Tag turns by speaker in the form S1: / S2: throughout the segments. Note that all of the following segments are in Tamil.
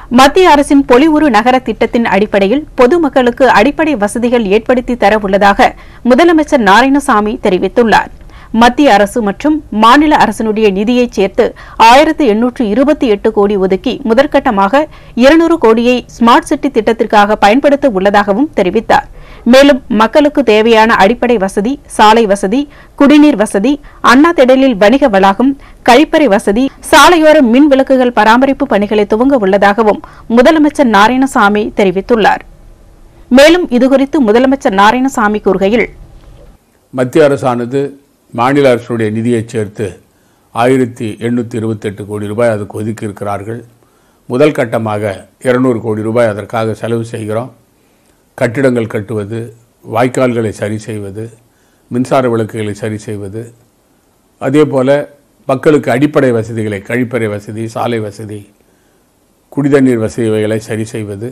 S1: மத்திய அரசின் பொலிவுறு நகர திட்டத்தின் அடிப்படையில் பொதுமக்களுக்கு அடிப்படை வசதிகள் ஏற்படுத்தி தர உள்ளதாக முதலமைச்சர் நாராயணசாமி தெரிவித்துள்ளார் மத்திய அரசு மற்றும் மாநில அரசினுடைய நிதியைச் சேர்த்து ஆயிரத்து எண்ணூற்று இருபத்தி எட்டு கோடி ஒதுக்கி முதற்கட்டமாக இருநூறு கோடியை ஸ்மார்ட் சிட்டி திட்டத்திற்காக பயன்படுத்த உள்ளதாகவும் தெரிவித்தார் மேலும் மக்களுக்கு தேவையான அடிப்படை வசதி சாலை வசதி குடிநீர் வசதி அண்ணா திடலில் வணிக வளாகம் கழிப்பறை வசதி சாலையோர மின் விளக்குகள் பராமரிப்பு பணிகளை துவங்க உள்ளதாகவும் முதலமைச்சர் நாராயணசாமி தெரிவித்துள்ளார் மேலும் இதுகுறித்து முதலமைச்சர் நாராயணசாமி கூறுகையில்
S2: மத்திய அரசானது மாநில அரசுடைய நிதியைச் சேர்த்து ஆயிரத்தி எண்ணூற்றி இருபத்தெட்டு கோடி ரூபாய் அதுக்கு ஒதுக்கி இருக்கிறார்கள் முதல் கட்டமாக இருநூறு கோடி ரூபாய் அதற்காக செலவு செய்கிறோம் கட்டிடங்கள் கட்டுவது வாய்க்கால்களை சரி செய்வது மின்சார விளக்குகளை சரி செய்வது அதே போல் மக்களுக்கு அடிப்படை வசதிகளை கழிப்பறை வசதி சாலை வசதி குடிதண்ணீர் வசதிகளை சரி செய்வது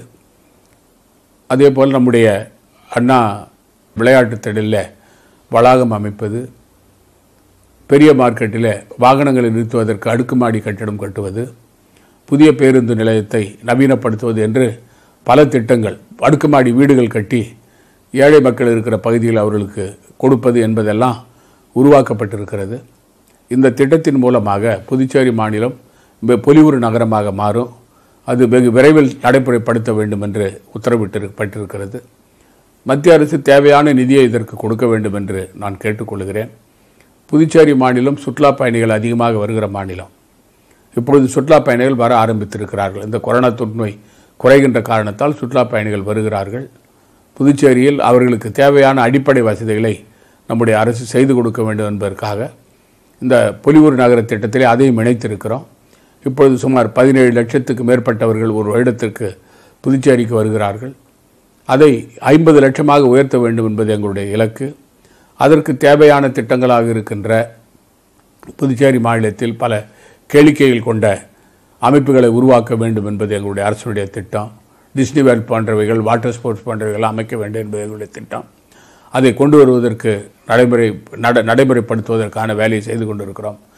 S2: அதேபோல் நம்முடைய அண்ணா விளையாட்டுத் திடலில் வளாகம் அமைப்பது பெரிய மார்க்கெட்டில் வாகனங்களை நிறுத்துவதற்கு அடுக்குமாடி கட்டிடம் கட்டுவது புதிய பேருந்து நிலையத்தை நவீனப்படுத்துவது என்று பல திட்டங்கள் அடுக்குமாடி வீடுகள் கட்டி ஏழை மக்கள் இருக்கிற பகுதியில் அவர்களுக்கு கொடுப்பது என்பதெல்லாம் உருவாக்கப்பட்டிருக்கிறது இந்த திட்டத்தின் மூலமாக புதுச்சேரி மாநிலம் வெ- பொலிவுறு நகரமாக மாறும் அது வெகு விரைவில் நடைமுறைப்படுத்த வேண்டும் என்று உத்தரவிட்டிருப்பட்டிருக்கிறது மத்திய அரசு தேவையான நிதியை இதற்கு கொடுக்க வேண்டும் என்று நான் கேட்டுக்கொள்கிறேன் புதுச்சேரி மாநிலம் சுற்றுலா பயணிகள் அதிகமாக வருகிற மாநிலம் இப்பொழுது சுற்றுலா பயணிகள் வர ஆரம்பித்திருக்கிறார்கள் இந்த கொரோனா தொற்றுநோய் குறைகின்ற காரணத்தால் சுற்றுலா பயணிகள் வருகிறார்கள் புதுச்சேரியில் அவர்களுக்கு தேவையான அடிப்படை வசதிகளை நம்முடைய அரசு செய்து கொடுக்க வேண்டும் என்பதற்காக இந்த பொலிவூர் நகர திட்டத்திலே அதையும் இணைத்திருக்கிறோம் இப்பொழுது சுமார் பதினேழு லட்சத்துக்கு மேற்பட்டவர்கள் ஒரு வருடத்திற்கு புதுச்சேரிக்கு வருகிறார்கள் அதை ஐம்பது லட்சமாக உயர்த்த வேண்டும் என்பது எங்களுடைய இலக்கு அதற்கு தேவையான திட்டங்களாக இருக்கின்ற புதுச்சேரி மாநிலத்தில் பல கேளிக்கைகள் கொண்ட அமைப்புகளை உருவாக்க வேண்டும் என்பது எங்களுடைய அரசுடைய திட்டம் டிஸ்னி வேர்ல்ட் போன்றவைகள் வாட்டர் ஸ்போர்ட்ஸ் போன்றவைகள் அமைக்க வேண்டும் என்பது எங்களுடைய திட்டம் அதை கொண்டு வருவதற்கு நடைமுறை நட நடைமுறைப்படுத்துவதற்கான வேலையை செய்து கொண்டிருக்கிறோம்